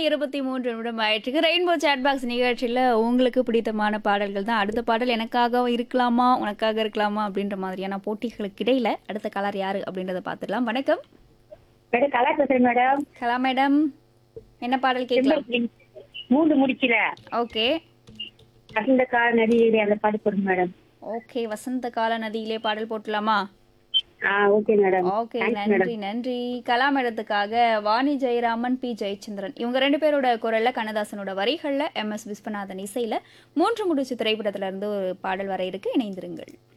இருபத்தி மூன்று நிமிடம் ஆயிடுச்சு ரெயின்போ சேட் பாக்ஸ் நிகழ்ச்சியில் உங்களுக்கு பிடித்தமான பாடல்கள் தான் அடுத்த பாடல் எனக்காக இருக்கலாமா உனக்காக இருக்கலாமா அப்படின்ற மாதிரியான போட்டிகளுக்கு இடையில அடுத்த கலர் யாரு அப்படின்றத பார்த்துடலாம் வணக்கம் மேடம் கலா பேசுறேன் மேடம் கலா மேடம் என்ன பாடல் கேட்கலாம் மூன்று முடிக்கல ஓகே வசந்த கால நதியிலே அந்த பாட்டு போடுங்க மேடம் ஓகே வசந்த கால நதியிலே பாடல் போட்டுலாமா ஆ ஓகே மேடம் ஓகே நன்றி நன்றி கலா மேடத்துக்காக வாணி ஜெயராமன் பி ஜெயச்சந்திரன் இவங்க ரெண்டு பேரோட குரல்ல கண்ணதாசனோட வரிகள்ல எம் எஸ் விஸ்வநாதன் இசையில மூன்று முடிச்சு திரைப்படத்துல இருந்து ஒரு பாடல் வர இருக்கு இணைந்திருங்கள்